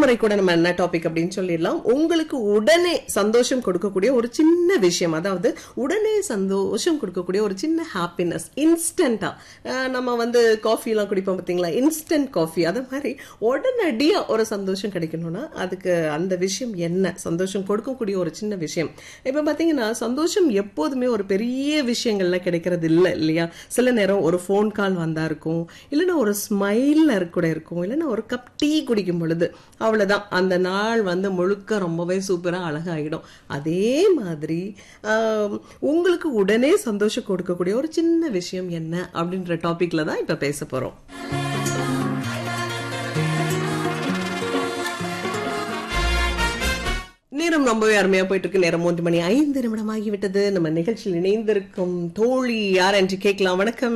முறை கூட நம்ம என்ன டாபிக் அப்படின்னு சொல்லிடலாம் உங்களுக்கு உடனே சந்தோஷம் கொடுக்கக்கூடிய ஒரு சின்ன விஷயம் அதாவது உடனே சந்தோஷம் கொடுக்கக்கூடிய ஒரு சின்ன ஹாப்பினஸ் இன்ஸ்டன்டா நம்ம வந்து காஃபி எல்லாம் குடிப்போம் பார்த்தீங்களா இன்ஸ்டன்ட் காஃபி அது மாதிரி உடனடியா ஒரு சந்தோஷம் கிடைக்கணும்னா அதுக்கு அந்த விஷயம் என்ன சந்தோஷம் கொடுக்கக்கூடிய ஒரு சின்ன விஷயம் இப்ப பாத்தீங்கன்னா சந்தோஷம் எப்போதுமே ஒரு பெரிய விஷயங்கள்ல கிடைக்கிறது இல்லை இல்லையா சில நேரம் ஒரு ஃபோன் கால் வந்தா இருக்கும் இல்லைன்னா ஒரு ஸ்மைல்ல கூட இருக்கும் இல்லைன்னா ஒரு கப் டீ குடிக்கும் பொழுது அவ்வளவுதான் அந்த நாள் வந்து முழுக்க ரொம்பவே சூப்பரா அழகாயிடும் அதே மாதிரி ஆம், உங்களுக்கு உடனே சந்தோஷம் கொடுக்கக்கூடிய ஒரு சின்ன விஷயம் என்ன அப்படின்ற டாபிக்ல தான் இப்ப பேச போறோம் நேரம் ரொம்பவே அருமையா போயிட்டு இருக்கு நேரம் மூன்று மணி ஐந்து நிமிடம் ஆகிவிட்டது நம்ம நிகழ்ச்சியில் இணைந்திருக்கும் தோழி யார் என்று கேட்கலாம் வணக்கம்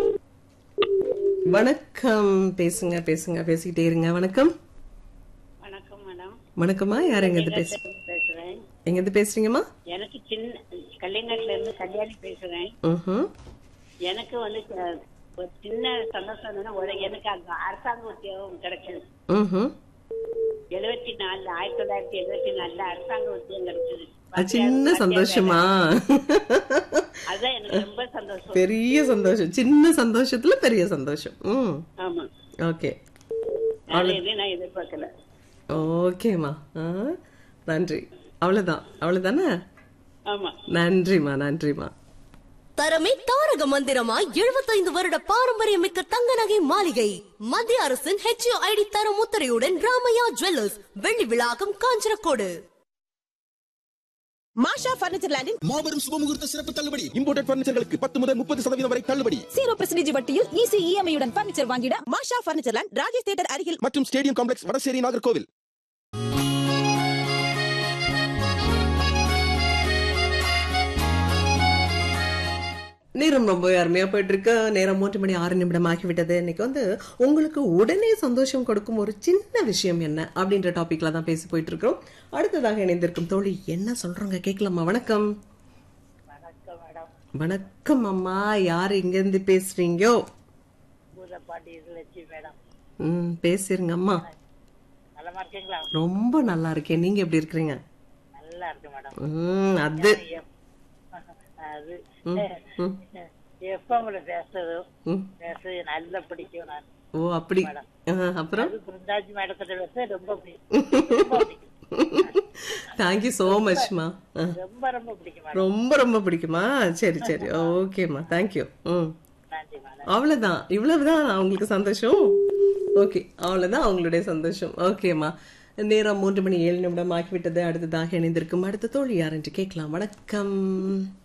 வணக்கம் பேசுங்க பேசுங்க பேசிக்கிட்டே இருங்க வணக்கம் வணக்கம் மேடம் வணக்கம்மா யார் எங்க இருந்து பேச பேசுறேன் எங்க இருந்து பேசுறீங்கம்மா எனக்கு சின்ன கல்யாணத்துல இருந்து கல்யாணி பேசுறேன் ம்ஹும். எனக்கு வந்து அஹ், ஒரு சின்ன சந்தோஷம் என்னன்னா ஒரு எனக்கு அந்த அரசாங்க உத்தியோகம் கிடைச்சது ம்ஹும். எழுபத்தி நாலுல ஆயிரத்தி தொள்ளாயிரத்தி எழுபத்தி நாலுல அரசாங்க உத்தியோகம் கிடைச்சது அது சின்ன சந்தோஷமா அதான் எனக்கு ரொம்ப சந்தோஷம் பெரிய சந்தோஷம் சின்ன சந்தோஷத்துல பெரிய சந்தோஷம் ம் ஆமா ஓகே அது எதுவும் நான் எதிர்பார்க்கல ஓகேம்மா ஆ, நன்றி அவ்வளவுதான் அவ்வளவுதானே ஆமா நன்றிம்மா நன்றிம்மா தரமே தாரக மந்திரமாய் எழுபத்தைந்து வருட பாரம்பரியமிக்க தங்க நகை மாளிகை மத்திய அரசின் ஹெச்ஐடி தரம் முத்திரையுடன் ராமையா ஜுவல்லர்ஸ் வெள்ளி விழாக்கம் காஞ்சனக்கோடு மாஷா பர்னிச்சர் லேண்டின் மாபெரும் சுபமுகூர்த்த சிறப்பு தள்ளுபடி இம்போர்டட் பர்னிச்சர்களுக்கு பத்து முதல் முப்பது சதவீதம் வரை தள்ளுபடி ஜீரோ பெர்சன்டேஜ் வட்டியில் ஈஸி இஎம்ஐ உடன் பர்னிச்சர் வாங்கிட Masha furniture land Rajesh theatre அருகில் மற்றும் ஸ்டேடியம் காம்ப்ளெக்ஸ் வடசேரி நாகர்கோவில் நேரம் ரொம்ப அருமையா போயிட்டு இருக்கு நேரம் மூன்று மணி ஆறு நிமிடம் ஆகிவிட்டது இன்னைக்கு வந்து உங்களுக்கு உடனே சந்தோஷம் கொடுக்கும் ஒரு சின்ன விஷயம் என்ன அப்படின்ற டாபிக்ல தான் பேசி போயிட்டு இருக்கோம் அடுத்ததாக இணைந்திருக்கும் தோழி என்ன சொல்றாங்க கேட்கலாமா வணக்கம் வணக்கம் மேடம் வணக்கம் அம்மா யார் இங்க இருந்து பேசுறீங்கோ பூதப்பாண்டி லட்சுமி மேடம் ம் பேசிருங்க அம்மா நலமா இருக்கீங்களா ரொம்ப நல்லா இருக்கேன் நீங்க எப்படி இருக்கிறீங்க நல்லா இருக்கு மேடம் ம் அது அது ம், எப்ப பேசுறது ம். பேசுறது நல்லா பிடிக்கும் நான் ஓ அப்படி ஆ, அப்புறம் அது பிருந்தாஜி மேடத்துல பேச ரொம்ப பிடிக்கும் ரொம்ப பிடிக்கும் தேங்க்யூ சோ மச்மா ரொம்ப ரொம்ப பிடிக்கும் மேடம் ரொம்ப ரொம்ப பிடிக்குமா சரி சரி ஓகேம்மா தேங்க்யூ ம் நன்றி மேடம் அவ்வளவுதான் இவ்வளவுதான் அவங்களுக்கு சந்தோஷம் ஓகே அவ்வளவுதான் அவங்களுடைய சந்தோஷம் ஓகேம்மா நேரம் மூன்று மணி ஏழு நிமிடம் ஆகிவிட்டது அடுத்ததாக இணைந்திருக்கும் அடுத்த தோழி யார் என்று கேட்கலாம் வணக்கம்